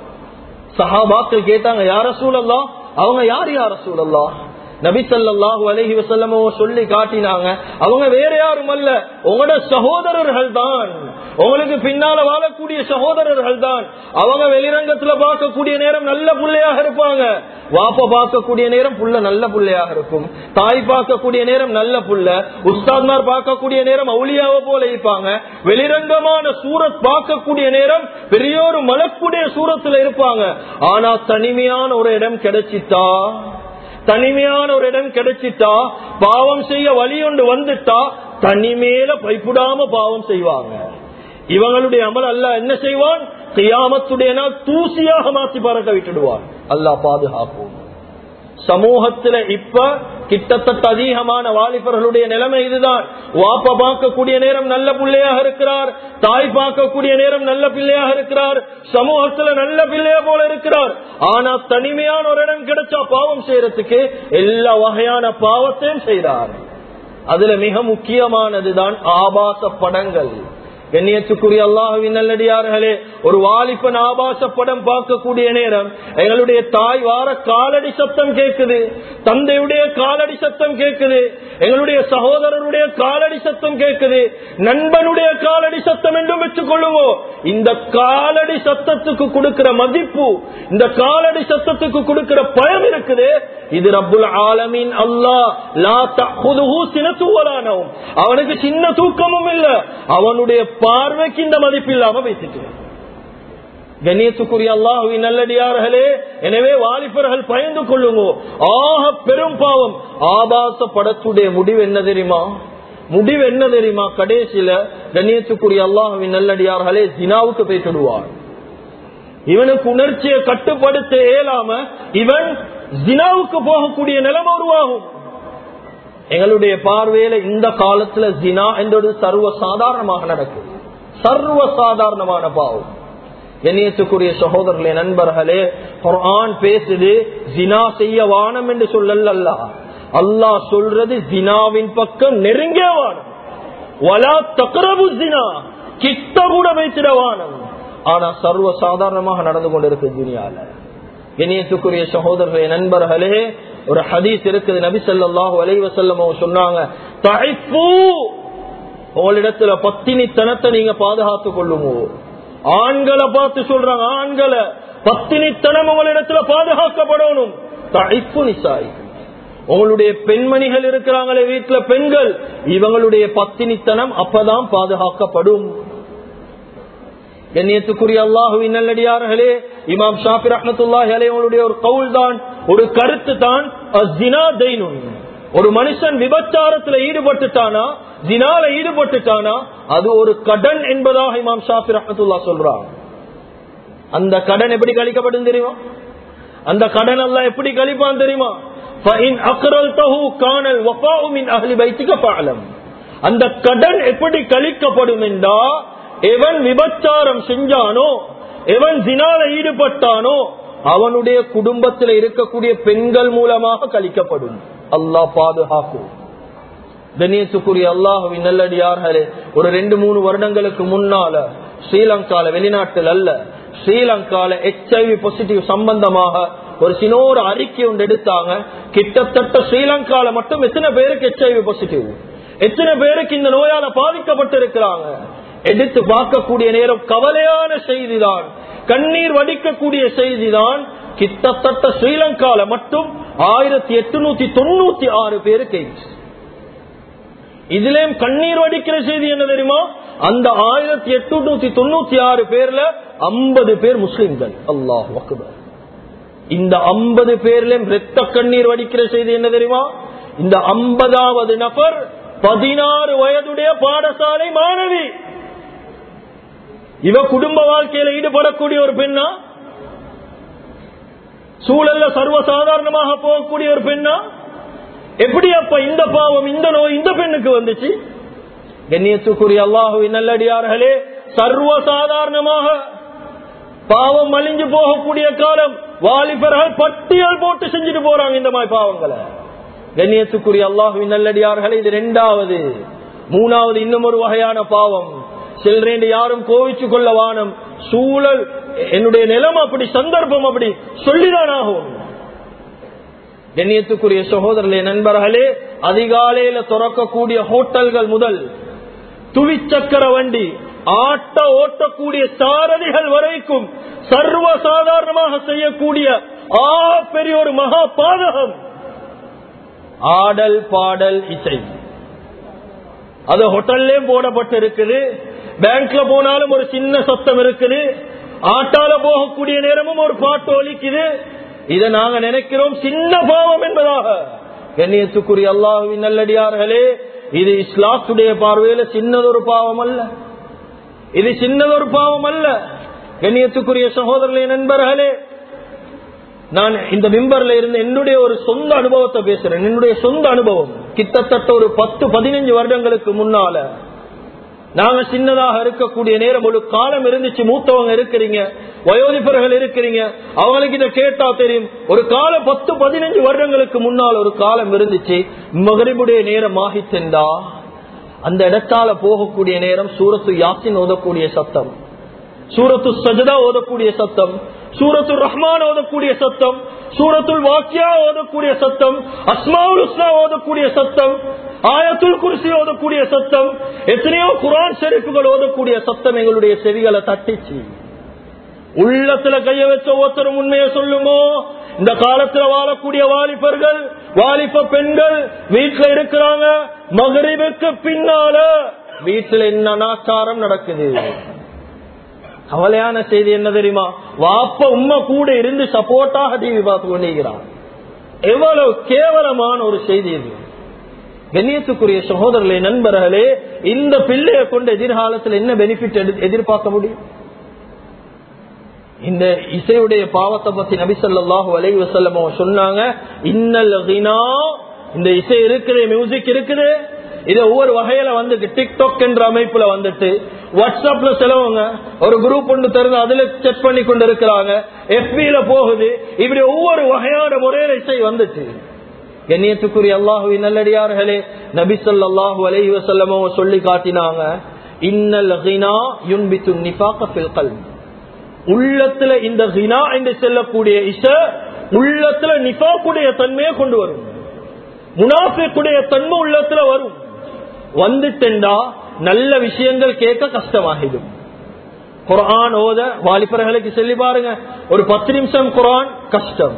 சஹாபாக்கள் கேட்டாங்க யார சூழல்லா அவங்க யார் யார சூழல்லா நபிசல்லாஹு அலஹி வசல்லமோ சொல்லி காட்டினாங்க அவங்க வேற யாரும் அல்ல உங்களோட சகோதரர்கள் தான் உங்களுக்கு பின்னால வாழக்கூடிய சகோதரர்கள் தான் அவங்க வெளிரங்கத்துல பார்க்கக்கூடிய நேரம் நல்ல புள்ளையாக இருப்பாங்க வாப்ப பார்க்கக்கூடிய நேரம் புள்ள நல்ல புள்ளையாக இருக்கும் தாய் பார்க்கக்கூடிய நேரம் நல்ல புள்ள உஸ்தாத்மார் பார்க்கக்கூடிய நேரம் அவுளியாவ போல இருப்பாங்க வெளிரங்கமான சூரத் பார்க்கக்கூடிய நேரம் பெரிய ஒரு மலக்குடைய சூரத்துல இருப்பாங்க ஆனா தனிமையான ஒரு இடம் கிடைச்சிட்டா தனிமையான ஒரு இடம் கிடைச்சிட்டா பாவம் செய்ய வழி ஒன்று வந்துட்டா தனிமேல பயப்படாம பாவம் செய்வாங்க இவங்களுடைய அமல் அல்ல என்ன செய்வான் கியாமத்துடைய நாள் தூசியாக மாற்றி பறக்க விட்டுடுவான் அல்லாஹ் பாதுகாப்போம் சமூகத்துல இப்ப கிட்டத்தட்ட அதிகமான வாலிபர்களுடைய நிலைமை இதுதான் வாப்ப பார்க்கக்கூடிய நேரம் நல்ல பிள்ளையாக இருக்கிறார் தாய் பார்க்கக்கூடிய நேரம் நல்ல பிள்ளையாக இருக்கிறார் சமூகத்துல நல்ல பிள்ளைய போல இருக்கிறார் ஆனா தனிமையான ஒரு இடம் கிடைச்சா பாவம் செய்யறதுக்கு எல்லா வகையான பாவத்தையும் செய்தார் அதுல மிக முக்கியமானதுதான் ஆபாச படங்கள் கண்ணியத்துக்குரிய அல்லாஹுவின் நல்லடியார்களே ஒரு வாலிபன் ஆபாச படம் பார்க்கக்கூடிய நேரம் எங்களுடைய தாய் வார காலடி சத்தம் கேட்குது தந்தையுடைய காலடி சத்தம் கேட்குது எங்களுடைய சகோதரருடைய காலடி சத்தம் கேட்குது நண்பனுடைய காலடி சத்தம் என்றும் வச்சுக் கொள்ளுவோம் இந்த காலடி சத்தத்துக்கு கொடுக்கிற மதிப்பு இந்த காலடி சத்தத்துக்கு கொடுக்கிற பயம் இருக்குது இது ரப்புல் ஆலமீன் அல்லாஹ் லா தஹுதுஹு சினத்துவலானவும் அவனுக்கு சின்ன தூக்கமும் இல்ல அவனுடைய பார்வைக்கு இந்த மதிப்பு இல்லாம வைத்துட்டு கண்ணியத்துக்குரிய அல்லாஹுவின் நல்லடியார்களே எனவே வாலிபர்கள் பயந்து கொள்ளுங்க ஆக பெரும் பாவம் ஆபாச படத்துடைய முடிவு என்ன தெரியுமா முடிவு என்ன தெரியுமா கடைசியில கண்ணியத்துக்குரிய அல்லாஹுவின் நல்லடியார்களே ஜினாவுக்கு பேசிடுவார் இவனுக்கு உணர்ச்சியை கட்டுப்படுத்த இயலாம இவன் ஜினாவுக்கு போகக்கூடிய நிலைமை உருவாகும் எங்களுடைய பார்வையில இந்த காலத்துல ஜினா என்றது சர்வ சாதாரணமாக நடக்குது சர்வ சாதாரணமான பாவம் கண்ணியத்துக்குரிய சகோதரர்களே நண்பர்களே குர்ஆன் பேசுது ஜினா செய்ய வானம் என்று சொல்லல அல்லாஹ் அல்லாஹ் சொல்றது ஜினாவின் பக்கம் நெருங்கிய வானம் வலா தக்ரபு ஜினா கிட்ட கூட வைத்திட வானம் ஆனா சர்வ சாதாரணமாக நடந்து கொண்டிருக்கு துனியால இணையத்துக்குரிய சகோதரர்களே நண்பர்களே ஒரு ஹதீஸ் இருக்குது நபி ஸல்லல்லாஹு அலைஹி வஸல்லம் அவங்க சொன்னாங்க தஹிஃபு உங்களிடத்துல பத்தினித்தனத்தை நீங்க பாதுகாத்துக் கொள்ளுமோ ஆண்களை பார்த்து சொல்றாங்க ஆண்களை பத்தினித்தனம் உங்களிடத்துல பாதுகாக்கப்படணும் தஹிஃபு நிசாய் உங்களுடைய பெண்மணிகள் இருக்கிறாங்களே வீட்டுல பெண்கள் இவங்களுடைய பத்தினித்தனம் அப்பதான் பாதுகாக்கப்படும் கண்ணியத்துக்குரிய அல்லாஹுவின் நல்லடியார்களே இமாம் ஷாஃபி ரஹமத்துல்லாஹி அலைவங்களுடைய ஒரு கவுல் தான் ஒரு கருத்து தான் அஸ்ஸினா தைனுன். ஒரு மனுஷன் விபச்சாரத்துல ஈடுபட்டுட்டானா ஜினால ஈடுபட்டுட்டானா அது ஒரு கடன் என்பதாக இமாம் ஷாஃபி ரஹமத்துல்லா சொல்றான் அந்த கடன் எப்படி கழிக்கப்படும் தெரியுமா அந்த கடன் எல்லாம் எப்படி கழிப்பான் தெரியுமா فَإِنْ أَقْرَلْتَهُ كَانَ الْوَفَاءُ مِنْ أَهْلِ بَيْتِكَ فَاعْلَمْ. அந்த கடன் எப்படி கழிக்கப்படும் என்றா எவன் விபச்சாரம் செஞ்சானோ எவன் ஜினால ஈடுபட்டானோ அவனுடைய குடும்பத்தில் இருக்கக்கூடிய பெண்கள் மூலமாக கழிக்கப்படும் அல்லாஹ் பாதுகாக்கும் கண்ணியத்துக்குரிய அல்லாஹுவின் நல்லடியார்களே ஒரு ரெண்டு மூணு வருடங்களுக்கு முன்னால ஸ்ரீலங்கால வெளிநாட்டில் அல்ல ஸ்ரீலங்கால எச்ஐவி பாசிட்டிவ் சம்பந்தமாக ஒரு சினோரு அறிக்கை ஒன்று எடுத்தாங்க கிட்டத்தட்ட ஸ்ரீலங்கால மட்டும் எத்தனை பேருக்கு எச்ஐவி பாசிட்டிவ் எத்தனை பேருக்கு இந்த நோயால பாதிக்கப்பட்டிருக்கிறாங்க எடுத்து பார்க்கக்கூடிய நேரம் கவலையான செய்திதான் கண்ணீர் வடிக்கக்கூடிய செய்திதான் கிட்டத்தட்ட ஸ்ரீலங்கால மட்டும் ஆயிரத்தி எட்டுநூத்தி தொண்ணூத்தி ஆறு பேருக்கு இதுலயும் கண்ணீர் வடிக்கிற செய்தி என்ன தெரியுமா அந்த ஆயிரத்தி எட்டுநூத்தி தொண்ணூத்தி ஆறு பேர்ல ஐம்பது பேர் முஸ்லிம்கள் அல்லாஹ் அக்பர் இந்த ஐம்பது பேர்லயும் ரத்த கண்ணீர் வடிக்கிற செய்தி என்ன தெரியுமா இந்த ஐம்பதாவது நபர் பதினாறு வயதுடைய பாடசாலை மாணவி இவ குடும்ப வாழ்க்கையில ஈடுபடக்கூடிய ஒரு பெண்ணா சூழல்ல சர்வசாதாரணமாக போகக்கூடிய ஒரு பெண்ணா எப்படி அப்ப இந்த பாவம் இந்த நோய் இந்த பெண்ணுக்கு வந்துச்சு கண்ணியத்துக்குரிய அல்லாஹுவின் நல்லடியார்களே சர்வசாதாரணமாக பாவம் மலிஞ்சு போகக்கூடிய காலம் வாலிபர்கள் பட்டியல் போட்டு செஞ்சுட்டு போறாங்க இந்த மாதிரி பாவங்களை கண்ணியத்துக்குரிய அல்லாஹுவின் நல்லடியார்களே இது ரெண்டாவது மூணாவது இன்னும் ஒரு வகையான பாவம் சிலரேண்டு யாரும் கோவிச்சு கொள்ள வானம் சூழல் என்னுடைய நிலம் அப்படி சந்தர்ப்பம் அப்படி சொல்லிதான் ஆகும் கண்ணியத்துக்குரிய சகோதரர்களே நண்பர்களே அதிகாலையில துறக்கக்கூடிய ஹோட்டல்கள் முதல் துவிச்சக்கர வண்டி ஆட்ட ஓட்டக்கூடிய சாரதிகள் வரைக்கும் சர்வ சாதாரணமாக செய்யக்கூடிய ஆ பெரிய ஒரு மகா பாதகம் ஆடல் பாடல் இசை அது ஹோட்டல்லே போடப்பட்டு இருக்குது பேங்க்ல போனாலும் ஒரு சின்ன சத்தம் இருக்குது ஆட்டால போகக்கூடிய நேரமும் ஒரு பாட்டு ஒலிக்குது இதை நாங்க நினைக்கிறோம் சின்ன பாவம் என்பதாக கண்ணியத்துக்குரிய அல்லாஹுவின் நல்லடியார்களே இது இஸ்லாத்துடைய பார்வையில சின்னதொரு பாவம் அல்ல இது சின்னதொரு பாவம் அல்ல கண்ணியத்துக்குரிய சகோதரர்களே நண்பர்களே நான் இந்த மிம்பர்ல இருந்து என்னுடைய ஒரு சொந்த அனுபவத்தை பேசுறேன் என்னுடைய சொந்த அனுபவம் கிட்டத்தட்ட ஒரு பத்து பதினஞ்சு வருடங்களுக்கு முன்னால நாங்க சின்னதாக இருக்கக்கூடிய நேரம் ஒரு காலம் இருந்துச்சு மூத்தவங்க இருக்கிறீங்க வயோதிபர்கள் இருக்கிறீங்க அவங்களுக்கு இதை கேட்டா தெரியும் ஒரு காலம் பத்து பதினஞ்சு வருடங்களுக்கு முன்னால் ஒரு காலம் இருந்துச்சு மகரிபுடைய நேரம் ஆகித்தெண்டா அந்த இடத்தால போகக்கூடிய நேரம் சூரத்து யாசின் ஓதக்கூடிய சத்தம் சூரத்து சஜதா ஓதக்கூடிய சத்தம் சூரத்து ரஹ்மான் ஓதக்கூடிய சத்தம் சூரத்துல் வாக்கியா ஓதக்கூடிய சத்தம் அஸ்மாவுல் உஸ்னா ஓதக்கூடிய சத்தம் ஆயத்துல் குர்சி ஓதக்கூடிய சத்தம் எத்தனையோ குரான் செருப்புகள் ஓதக்கூடிய சத்தம் எங்களுடைய செவிகளை தட்டிச்சு உள்ளத்துல கைய வச்ச ஒருத்தரும் உண்மையை சொல்லுமோ இந்த காலத்துல வாழக்கூடிய வாலிபர்கள் வாலிப பெண்கள் வீட்டுல இருக்கிறாங்க மகரிபுக்கு பின்னால வீட்டுல என்ன நாச்சாரம் நடக்குது கவலையான செய்தி என்ன தெரியுமா வாப்ப உண்மை கூட இருந்து சப்போர்ட்டாக டிவி பார்த்து கொண்டிருக்கிறான் எவ்வளவு கேவலமான ஒரு செய்தி இது கண்ணியத்துக்குரிய சகோதரர்களே நண்பர்களே இந்த பிள்ளையை கொண்டு எதிர்காலத்தில் என்ன பெனிஃபிட் எதிர்பார்க்க முடியும் இந்த இசையுடைய பாவத்தை பத்தி நபி ஸல்லல்லாஹு அலைஹி வஸல்லம் அவங்க சொன்னாங்க இன்னல் கினா இந்த இசை இருக்குது மியூசிக் இருக்குது இது ஒவ்வொரு வகையில வந்துட்டு டிக்டாக் என்ற அமைப்புல வந்துட்டு வாட்ஸ்அப்ல செலவுங்க ஒரு குரூப் ஒன்று திறந்து அதுல செக் பண்ணி கொண்டு இருக்கிறாங்க எஃபில போகுது இப்படி ஒவ்வொரு வகையான முறையில இசை வந்துட்டு கண்ணியத்துக்குரிய அல்லாஹுவின் நல்லடியார்களே நபி ஸல்லல்லாஹு அலைஹி வஸல்லம் அவங்க சொல்லி காட்டினாங்க இன்னல் கினா யுன்பித்து நிஃபாக ஃபில் கல்ப் உள்ளத்துல இந்த ஹினா என்று செல்லக்கூடிய இச உள்ளத்துல நிஃபாக்குடைய தன்மையை கொண்டு வரும் முனாஃபிக்குடைய தன்மை உள்ளத்துல வரும் வந்துட்டா நல்ல விஷயங்கள் கேட்க கஷ்டமாகிடும் குரான் ஓத வாலிபர்களுக்கு சொல்லி பாருங்க ஒரு பத்து நிமிஷம் குரான் கஷ்டம்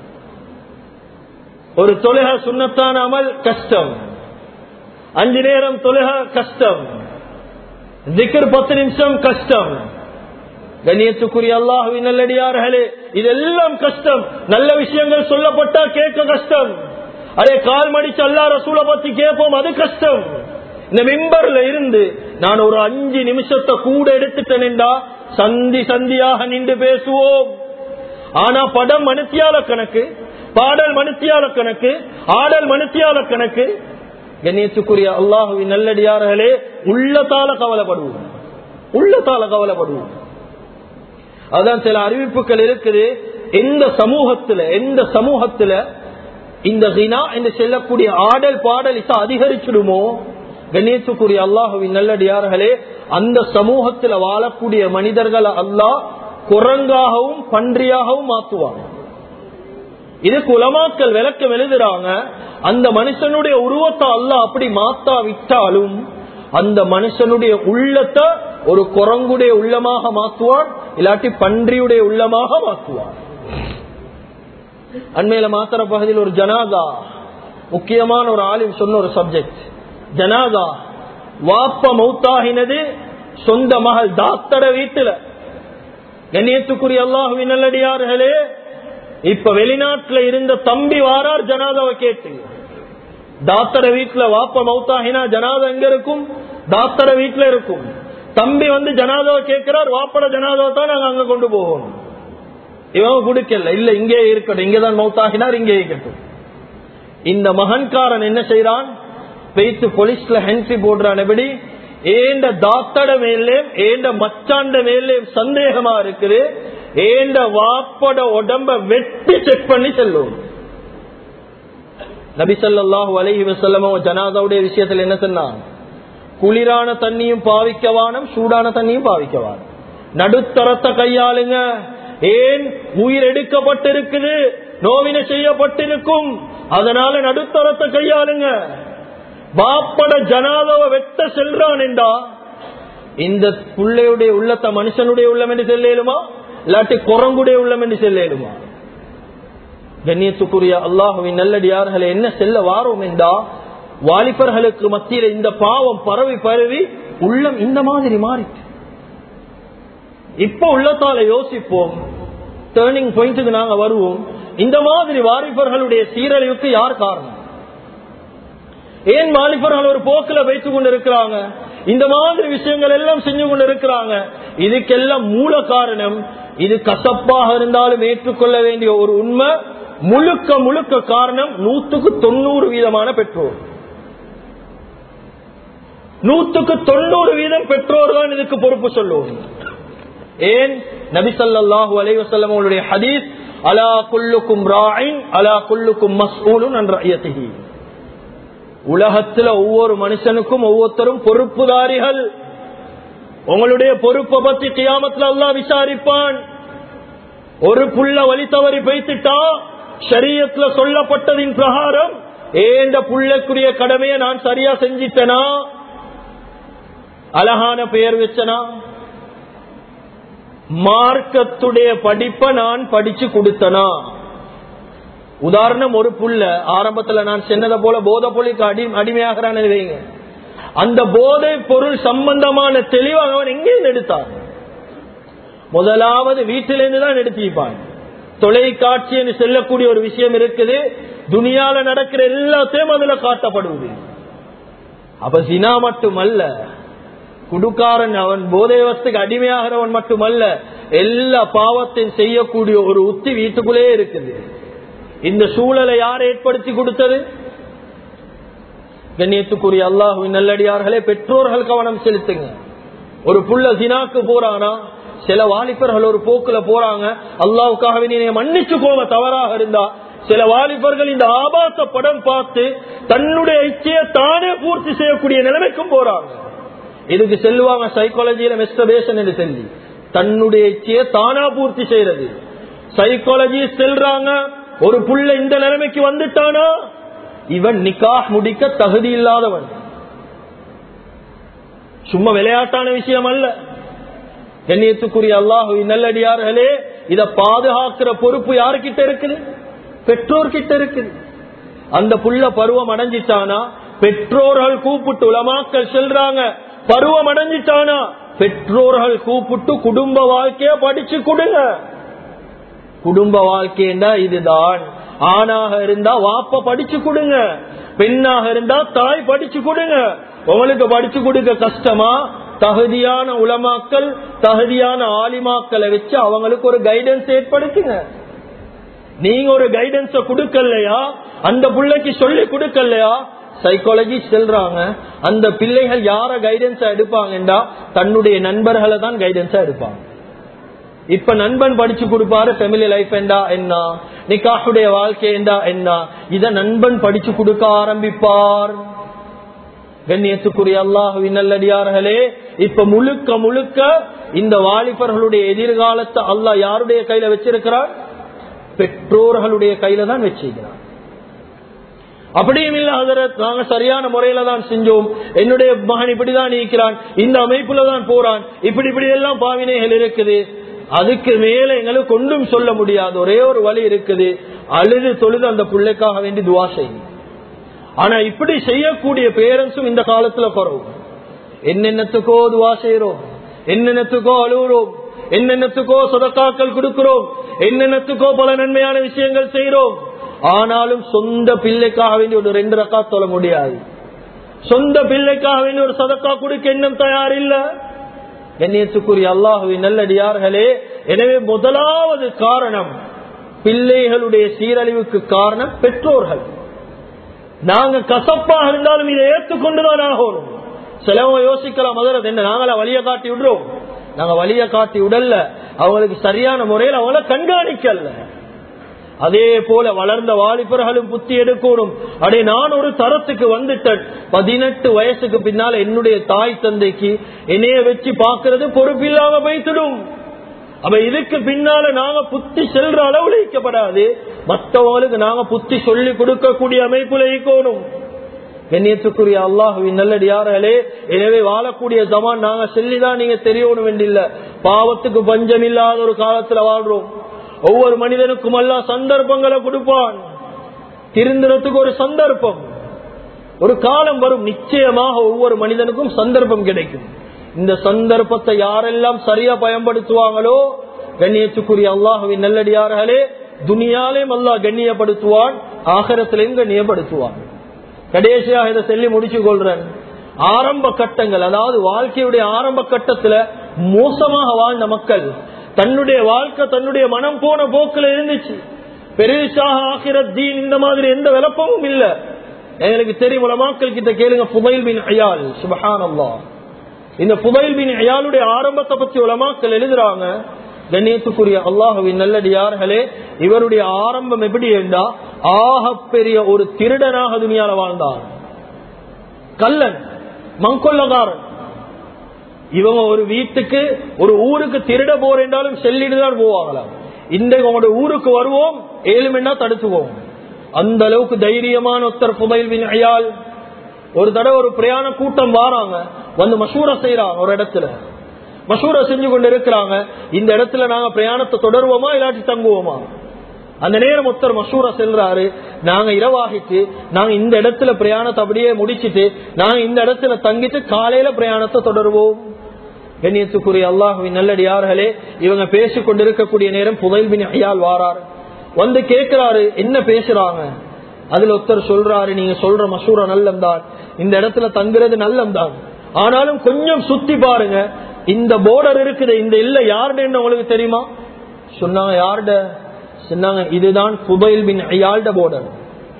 ஒரு தொழுக சுண்ணத்தான அமல் கஷ்டம் அஞ்சு நேரம் தொழுக கஷ்டம் திக்கர் பத்து நிமிஷம் கஷ்டம் கண்ணியத்துக்குரிய அல்லாஹுவின் நல்லடியார்களே இதெல்லாம் கஷ்டம் நல்ல விஷயங்கள் சொல்லப்பட்டா கேட்க கஷ்டம் அதே கால் மடிச்சு அல்லா ரசூலை பத்தி கேட்போம் அது கஷ்டம் இந்த மிம்பர்ல இருந்து நான் ஒரு அஞ்சு நிமிஷத்தை கூட எடுத்துட்டேன்டா சந்தி சந்தியாக நின்று பேசுவோம் ஆனா படம் மனுத்தியால கணக்கு பாடல் மனுத்தியால கணக்கு ஆடல் மனுத்தியால கணக்கு கண்ணியத்துக்குரிய அல்லாஹுவின் நல்லடியார்களே உள்ளத்தால கவலைப்படுவோம் உள்ளத்தால கவலைப்படுவோம் அதான் சில அறிவிப்புகள் இருக்குது எந்த சமூகத்துல எந்த சமூகத்துல இந்த ஹினா என்று செல்லக்கூடிய ஆடல் பாடல் இசை அதிகரிச்சிடுமோ கண்ணியத்துக்குரிய அல்லாஹுவின் நல்லடியார்களே அந்த சமூகத்துல வாழக்கூடிய மனிதர்களை அல்லாஹ் குரங்காகவும் பன்றியாகவும் மாத்துவாங்க இதுக்கு உலமாக்கள் விளக்கம் எழுதுறாங்க அந்த மனுஷனுடைய உருவத்தை அல்லாஹ் அப்படி மாத்தா விட்டாலும் அந்த மனுஷனுடைய உள்ளத்தை ஒரு குரங்குடைய உள்ளமாக மாற்றுவான் இல்லாட்டி பன்றியுடைய உள்ளமாக மாற்றுவான் அண்மையில மாத்திர பகுதியில் ஒரு ஜனாதா முக்கியமான ஒரு ஆளின் சொன்ன ஒரு சப்ஜெக்ட் ஜனாதா வாப்ப மௌத்தாகினது சொந்த மகள் டாக்டர வீட்டுல கண்ணியத்துக்குரிய அல்லாஹுவின் நல்லடியார்களே இப்ப வெளிநாட்டுல இருந்த தம்பி வாரார் ஜனாதாவை கேட்டு டாக்டர வீட்டுல வாப்ப மௌத்தாகினா ஜனாதா எங்க இருக்கும் டாக்டர வீட்டுல இருக்கும் தம்பி வந்து ஜனாதாவை கேட்கிறார் வாப்பட ஜனாதாவை தான் நாங்க அங்க கொண்டு போவோம் இவன் குடுக்கல இல்ல இங்கே இருக்கட்டும் இங்கதான் மௌத்தாகினார் இங்கே இருக்கட்டும் இந்த மகன்காரன் என்ன செய்யறான் பெய்த்து போலீஸ்ல ஹென்சி போடுறான் எப்படி ஏண்ட தாத்தட மேலேயும் ஏண்ட மச்சாண்ட மேலேயும் சந்தேகமா இருக்குது ஏண்ட வாப்பட உடம்ப வெட்டி செக் பண்ணி செல்லும் நபி ஸல்லல்லாஹு அலைஹி வஸல்லம் ஜனாதாவுடைய விஷயத்துல என்ன சொன்னான் குளிரான தண்ணியும் பாவிக்கவானும் சூடான தண்ணியும் பாவிக்கவானும் நடுத்தரத்தை கையாளுங்க ஏன் உயிர் எடுக்கப்பட்டிருக்குது நோவின செய்யப்பட்டிருக்கும் அதனால நடுத்தரத்தை கையாளுங்க பாப்பட ஜனாதாவை வெட்ட செல்றான் என்றா இந்த பிள்ளையுடைய உள்ளத்தை மனுஷனுடைய உள்ளம் என்று செல்லேலுமா இல்லாட்டி குரங்குடைய உள்ளம் என்று செல்லேலுமா கண்ணியத்துக்குரிய அல்லாஹுவின் நல்லடியார்களை என்ன செல்ல வாரோம் என்றா வாலிபர்களுக்கு மத்தியில இந்த பாவம் பரவி பரவி உள்ளம் இந்த மாதிரி மாறிட்டு இப்ப உள்ளத்தால யோசிப்போம் டேர்னிங் பாயிண்ட்டுக்கு நாங்க வருவோம் இந்த மாதிரி வாலிபர்களுடைய சீரழிவுக்கு யார் காரணம் ஏன் வாலிபர்கள் ஒரு போக்குல வைத்துக் கொண்டு இருக்கிறாங்க இந்த மாதிரி விஷயங்கள் எல்லாம் செஞ்சு கொண்டு இருக்கிறாங்க இதுக்கெல்லாம் மூல காரணம் இது கசப்பாக இருந்தாலும் ஏற்றுக்கொள்ள வேண்டிய ஒரு உண்மை முழுக்க முழுக்க காரணம் நூத்துக்கு தொண்ணூறு வீதமான பெற்றோர் நூத்துக்கு தொண்ணூறு வீதம் பெற்றோர் தான் இதுக்கு பொறுப்பு சொல்லுவோம் ஏன் நபிசல்லாஹு அலைவசல்லம் அவருடைய ஹதீஸ் அலா குல்லுக்கும் ராயின் அலா குல்லுக்கும் மஸ்ஊலும் நன்றியத்திகி உலகத்துல ஒவ்வொரு மனுஷனுக்கும் ஒவ்வொருத்தரும் பொறுப்புதாரிகள் உங்களுடைய பொறுப்பை பத்தி கியாமத்துல அல்லா விசாரிப்பான் ஒரு புள்ள வழி தவறி வைத்துட்டா சரியத்துல சொல்லப்பட்டதின் பிரகாரம் ஏண்ட புள்ளக்குரிய கடமையை நான் சரியா செஞ்சிட்டனா அழகான பெயர் வச்சனா மார்க்கத்துடைய படிப்பை நான் படிச்சு கொடுத்தனா உதாரணம் ஒரு புள்ள ஆரம்பத்துல நான் சொன்னதை போல போதை பொருளுக்கு அடி அடிமையாகிறான் வைங்க அந்த போதை பொருள் சம்பந்தமான தெளிவாக அவன் எங்கேயும் எடுத்தான் முதலாவது வீட்டிலிருந்து தான் எடுத்திருப்பான் தொலைக்காட்சி என்று செல்லக்கூடிய ஒரு விஷயம் இருக்குது துனியால நடக்கிற எல்லாத்தையும் அதுல காட்டப்படுவது அப்ப ஜினா மட்டுமல்ல குடுக்காரன் அவன் போதைவஸ்துக்கு அடிமையாகிறவன் மட்டுமல்ல எல்லா பாவத்தையும் செய்யக்கூடிய ஒரு உத்தி வீட்டுக்குள்ளே இருக்குது இந்த சூழலை யார் ஏற்படுத்தி கொடுத்தது கண்ணியத்துக்குரிய அல்லாஹுவின் நல்லடியார்களே பெற்றோர்கள் கவனம் செலுத்துங்க ஒரு புள்ள ஜினாக்கு போறானா சில வாலிபர்கள் ஒரு போக்குல போறாங்க அல்லாவுக்காக நீ மன்னிச்சு போவ தவறாக இருந்தா சில வாலிபர்கள் இந்த ஆபாச படம் பார்த்து தன்னுடைய இச்சையை தானே பூர்த்தி செய்யக்கூடிய நிலைமைக்கும் போறாங்க இதுக்கு செல்வாங்க சைக்காலஜியில மெஸ்டபேஷன் என்று சொல்லி தன்னுடைய இச்சையை தானா பூர்த்தி செய்யறது சைக்காலஜி செல்றாங்க ஒரு புள்ள இந்த நிலைமைக்கு வந்துட்டானா இவன் நிக்காஹ் முடிக்க தகுதி இல்லாதவன் சும்மா விளையாட்டான விஷயம் அல்ல கண்ணியத்துக்குரிய அல்லாஹு நல்லடியார்களே இத பாதுகாக்கிற பொறுப்பு யாருக்கிட்ட இருக்குது பெற்றோர்கிட்ட இருக்குது அந்த புள்ள பருவம் அடைஞ்சிட்டானா பெற்றோர்கள் கூப்பிட்டு உலமாக்கள் செல்றாங்க பருவம் அடைஞ்சிட்டானா பெற்றோர்கள் கூப்பிட்டு குடும்ப வாழ்க்கைய படிச்சு கொடுங்க குடும்ப வாழ்க்கைண்டா இதுதான் ஆணாக இருந்தா வாப்ப படிச்சு கொடுங்க பெண்ணாக இருந்தா தாய் படிச்சு கொடுங்க உங்களுக்கு படிச்சு கொடுக்க கஷ்டமா தகுதியான உலமாக்கள் தகுதியான ஆலிமாக்களை வச்சு அவங்களுக்கு ஒரு கைடன்ஸ் ஏற்படுத்துங்க நீங்க ஒரு கைடன்ஸ கொடுக்கலையா அந்த பிள்ளைக்கு சொல்லி கொடுக்கலையா சைக்காலஜி செல்றாங்க அந்த பிள்ளைகள் யார கைடன்ஸா எடுப்பாங்கன்றா தன்னுடைய நண்பர்களை தான் கைடன்ஸா எடுப்பாங்க இப்ப நண்பன் படிச்சு கொடுப்பாரு ஃபேமிலி லைஃப் என்றா என்ன நிக்காஹுடைய வாழ்க்கை என்றா என்ன இத நண்பன் படிச்சு கொடுக்க ஆரம்பிப்பார் கண்ணியத்துக்குரிய அல்லாஹுவின் நல்லடியார்களே இப்ப முழுக்க முழுக்க இந்த வாலிபர்களுடைய எதிர்காலத்தை அல்லாஹ் யாருடைய கையில வச்சிருக்கிறார் பெற்றோர்களுடைய கையில தான் வச்சிருக்கிறார் அப்படியும் இல்ல ஹசரத் நாங்க சரியான முறையில தான் செஞ்சோம் என்னுடைய மகன் இப்படிதான் நீக்கிறான் இந்த அமைப்புல தான் போறான் இப்படி இப்படி எல்லாம் பாவினைகள் இருக்குது அதுக்கு மேல எங்களுக்கு கொண்டும் சொல்ல முடியாது ஒரே ஒரு வழி இருக்குது அழுது தொழுது அந்த பிள்ளைக்காக வேண்டி துவா செய்யும் ஆனா இப்படி செய்யக்கூடிய பேரண்ட்ஸும் இந்த காலத்துல குறவு என்னென்னத்துக்கோ துவா செய்யறோம் என்னென்னத்துக்கோ அழுகுறோம் என்னென்னத்துக்கோ சொதக்காக்கள் கொடுக்கிறோம் என்னென்னத்துக்கோ பல நன்மையான விஷயங்கள் செய்யறோம் ஆனாலும் சொந்த பிள்ளைக்காக வேண்டி ஒரு ரெண்டு ரக்கா தொழ முடியாது சொந்த பிள்ளைக்காக வேண்டி ஒரு சதக்கா கொடுக்க எண்ணம் தயார் இல்ல கண்ணியத்துக்குரிய அல்லாஹுவின் நல்லடியார்களே எனவே முதலாவது காரணம் பிள்ளைகளுடைய சீரழிவுக்கு காரணம் பெற்றோர்கள் நாங்க கசப்பாக இருந்தாலும் இதை ஏற்றுக்கொண்டுதான் ஆகணும் சிலவங்க யோசிக்கலாம் முதல்ல என்ன நாங்கள வழிய காட்டி விடுறோம் நாங்க வழிய காட்டி விடல அவங்களுக்கு சரியான முறையில் அவங்கள கண்காணிக்கல அதே போல வளர்ந்த வாலிபர்களும் புத்தி எடுக்கணும் அடே நான் ஒரு தரத்துக்கு வந்துட்டேன் பதினெட்டு வயசுக்கு பின்னால என்னுடைய தாய் தந்தைக்கு என்னைய வச்சு பாக்குறது பொறுப்பில்லாம வைத்துடும் அப்ப இதுக்கு பின்னால நாங்க புத்தி செல்ற அளவுல வைக்கப்படாது மற்றவங்களுக்கு நாங்க புத்தி சொல்லி கொடுக்கக்கூடிய அமைப்புல இருக்கணும் கண்ணியத்துக்குரிய அல்லாஹுவின் நல்லடியார்களே எனவே வாழக்கூடிய ஜமான் நாங்க செல்லிதான் நீங்க தெரியணும் வேண்டியில்ல பாவத்துக்கு பஞ்சம் இல்லாத ஒரு காலத்துல வாழ்றோம் ஒவ்வொரு மனிதனுக்கும் அல்லா சந்தர்ப்பங்களை கொடுப்பான் திருந்திரத்துக்கு ஒரு சந்தர்ப்பம் ஒரு காலம் வரும் நிச்சயமாக ஒவ்வொரு மனிதனுக்கும் சந்தர்ப்பம் கிடைக்கும் இந்த சந்தர்ப்பத்தை யாரெல்லாம் சரியா பயன்படுத்துவாங்களோ கண்ணியத்துக்குரிய அல்லாஹுவின் நல்லடியார்களே துனியாலேயும் அல்லாஹ் கண்ணியப்படுத்துவான் ஆகரத்திலையும் கண்ணியப்படுத்துவான் கடைசியாக இதை சொல்லி முடிச்சு கொள்றேன் ஆரம்ப கட்டங்கள் அதாவது வாழ்க்கையுடைய ஆரம்ப கட்டத்துல மோசமாக வாழ்ந்த மக்கள் தன்னுடைய வாழ்க்கை தன்னுடைய மனம் போன போக்குல இருந்துச்சு பெருசாக ஆகிற தீன் இந்த மாதிரி எந்த விளப்பமும் இல்ல எங்களுக்கு தெரியும் உலமாக்கள் கிட்ட கேளுங்க புதைல் பின் அயால் சுபஹான் அல்லா இந்த புதைல் பின் அயாலுடைய ஆரம்பத்தை பத்தி உலமாக்கள் எழுதுறாங்க கண்ணியத்துக்குரிய அல்லாஹுவின் நல்லடியார்களே இவருடைய ஆரம்பம் எப்படி இருந்தா ஆக பெரிய ஒரு திருடனாக துணியால வாழ்ந்தார் கல்லன் மங்கொல்லகாரன் இவங்க ஒரு வீட்டுக்கு ஒரு ஊருக்கு திருட போறேன்றாலும் செல்லிட்டு தான் போவாங்களாம் இன்றைக்கு உங்களோட ஊருக்கு வருவோம் ஏழு மணி நேரம் தடுத்துவோம் அந்த அளவுக்கு தைரியமான ஒருத்தர் புதையில் வினையால் ஒரு தடவை ஒரு பிரயாண கூட்டம் வாராங்க வந்து மசூரா செய்யறாங்க ஒரு இடத்துல மசூரா செஞ்சு கொண்டு இருக்கிறாங்க இந்த இடத்துல நாங்க பிரயாணத்தை தொடருவோமா இல்லாட்டி தங்குவோமா அந்த நேரம் ஒருத்தர் மசூரா செல்றாரு நாங்க இரவாகிட்டு நாங்க இந்த இடத்துல பிரயாணத்தை அப்படியே முடிச்சிட்டு நாங்க இந்த இடத்துல தங்கிட்டு காலையில பிரயாணத்தை தொடருவோம் கண்ணியத்துக்குரிய அல்லாஹுவின் நல்லடியார்களே இவங்க பேசிக் கொண்டிருக்கக்கூடிய நேரம் புதைல் பின் ஐயால் வாரார் வந்து கேட்கிறாரு என்ன பேசுறாங்க அதுல ஒருத்தர் சொல்றாரு நீங்க சொல்ற மசூரா நல்லம் தான் இந்த இடத்துல தங்குறது நல்லம் தான் ஆனாலும் கொஞ்சம் சுத்தி பாருங்க இந்த போர்டர் இருக்குது இந்த இல்ல யாருன்னு உங்களுக்கு தெரியுமா சொன்னாங்க யாருட சொன்னாங்க இதுதான் குபைல் பின் ஐயாள்ட போர்டர்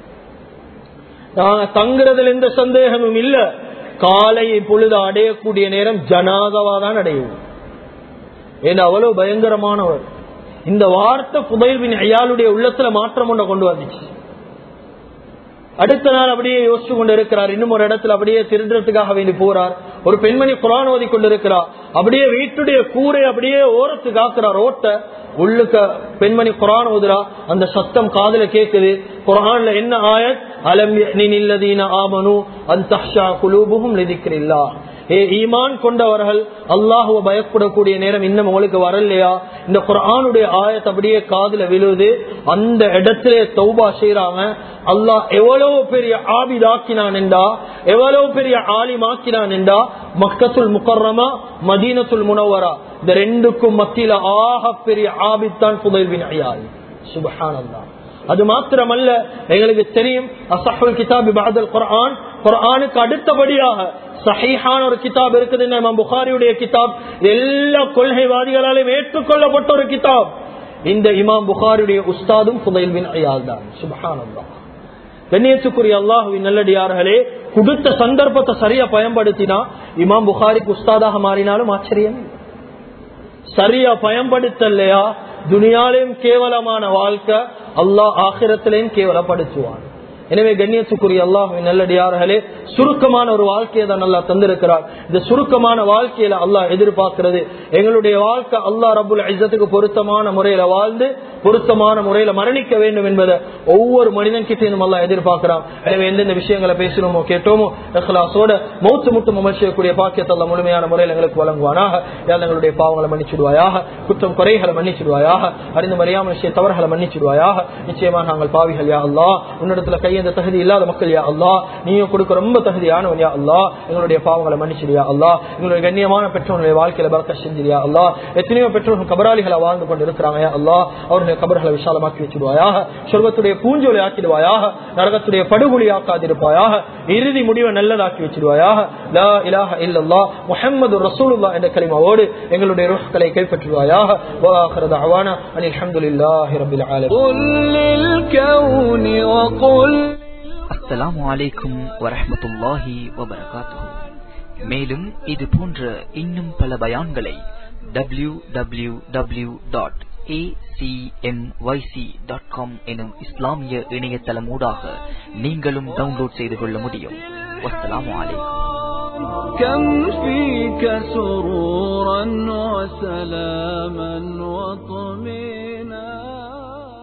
நாங்க தங்குறதுல எந்த சந்தேகமும் இல்ல காலை பொழுது அடையக்கூடிய நேரம் ஜனாதவா தான் அடையும் ஏன்னா அவ்வளவு பயங்கரமானவர் இந்த வார்த்தை புதைல் பின் ஐயாளுடைய உள்ளத்துல மாற்றம் ஒன்றை கொண்டு வந்துச்சு அடுத்த நாள் அப்படியே யோசிச்சு கொண்டு இருக்கிறார் இன்னும் ஒரு இடத்துல அப்படியே திருடுறதுக்காக வேண்டி போறார் ஒரு பெண்மணி குரான் ஓதி கொண்டு இருக்கிறார் அப்படியே வீட்டுடைய கூரை அப்படியே ஓரத்து காக்குறார் ஓட்ட உள்ளுக்க பெண்மணி குரான் ஓதுரா அந்த சத்தம் காதுல கேக்குது குரான்ல என்ன ஆயத் அலம் இல்லதீன ஆமனு அந்த குலூபுகும் லிதிக்கிறில்லா ஏ ஈமான் கொண்டவர்கள் அல்லாஹுவ பயப்படக்கூடிய நேரம் இன்னும் உங்களுக்கு வரலையா இந்த குரானுடைய ஆயத்தை அப்படியே காதுல விழுது அந்த இடத்திலே தௌபா செய்யறாங்க அல்லாஹ் எவ்வளவு பெரிய ஆபிதாக்கினான் என்றா எவ்வளவு பெரிய ஆலிமாக்கினான் என்றா மக்கத்துல் முக்கர்ரமா மதீனத்துல் முனவரா இந்த ரெண்டுக்கும் மத்தியில ஆக பெரிய ஆபித்தான் புதைவின் ஐயாள் சுபஹானல்லா அது மாத்திரமல்ல எங்களுக்கு தெரியும் அசஹுல் கிதாபி பாதல் குரான் குரானுக்கு அடுத்தபடியாக சஹீஹான ஒரு கிதாப் இருக்குது இமாம் புகாரியுடைய கிதாப் எல்லா கொள்கைவாதிகளாலும் ஏற்றுக்கொள்ளப்பட்ட ஒரு கிதாப் இந்த இமாம் புகாரியுடைய உஸ்தாதும் புதைல் பின் ஐயால் தான் சுபஹானல்லா கண்ணியத்துக்குரிய அல்லாஹுவின் நல்லடியார்களே கொடுத்த சந்தர்ப்பத்தை சரியா பயன்படுத்தினா இமாம் புகாரிக்கு உஸ்தாதாக மாறினாலும் ஆச்சரியம் சரியா பயன்படுத்தலையா துனியாலையும் கேவலமான வாழ்க்கை அல்லாஹ் ஆகிரத்திலையும் கேவலப்படுத்துவான் எனவே கண்ணியத்துக்குரிய அல்லாஹ் நல்லடியார்களே சுருக்கமான ஒரு வாழ்க்கையை தான் நல்லா தந்திருக்கிறார் இந்த சுருக்கமான வாழ்க்கையில அல்லாஹ் எதிர்பார்க்கிறது எங்களுடைய வாழ்க்கை அல்லாஹ் ரபுல் ஐசத்துக்கு பொருத்தமான முறையில வாழ்ந்து பொருத்தமான முறையில மரணிக்க வேண்டும் என்பதை ஒவ்வொரு மனிதன் கிட்டையும் அல்லாஹ் எதிர்பார்க்கிறான் எனவே எந்தெந்த விஷயங்களை பேசணுமோ கேட்டோமோ இஹ்லாசோட மௌத்து முட்டும் அமர்ச்சியக்கூடிய பாக்கியத்தை அல்ல முழுமையான முறையில் எங்களுக்கு வழங்குவானாக யார் எங்களுடைய பாவங்களை மன்னிச்சிடுவாயாக குற்றம் குறைகளை மன்னிச்சிடுவாயாக அறிந்து மறியாமல் விஷய தவறுகளை மன்னிச்சிடுவாயாக நிச்சயமா நாங்கள் பாவிகள் யா அல்லா உன்னிடத்துல கையெந்த தகுதி இல்லாத மக்கள் யா அல்லா நீயும் கொடுக்க ரொம்ப தகுதியானவன் யா அல்லா எங்களுடைய பாவங்களை மன்னிச்சிடுயா அல்லா எங்களுடைய கண்ணியமான பெற்றோர்களுடைய வாழ்க்கையில பலக்க செஞ்சிரியா அல்லா எத்தனையோ பெற்றோர்கள் கபராளிகளை வாழ்ந்து கொண்டு இருக்கிறாங்க யா அல்லா அவர்களுடைய கபர்களை விஷாலமாக்கி வச்சிடுவாயாக சொர்க்கத்துடைய பூஞ்சோலை ஆக்கிடுவாயாக நரகத்துடைய படுகொலி ஆக்காதிருப்பாயாக இறுதி முடிவை நல்லதாக்கி வச்சிடுவாயாக லா இலாஹ இல்லல்லா முஹம்மது ரசூலுல்லா என்ற கலிமாவோடு எங்களுடைய ருஹ்களை கைப்பற்றுவாயாக وآخر دعوانا أن الحمد لله رب العالمين قل للكون وقل அஸ்ஸலாமு அலைக்கும் வரஹ்மத்துல்லாஹி வபரகாத்துஹு மேலும் இது போன்ற இன்னும் பல பயான்களை டபிள்யூ டபிள்யூ டபிள்யூ டாட் எனும் இஸ்லாமிய இணையதளம் ஊடாக நீங்களும் டவுன்லோட் செய்து கொள்ள முடியும் வஸ்ஸலாமு அலைக்கும் كم فيك سرورا وسلاما وطمئنا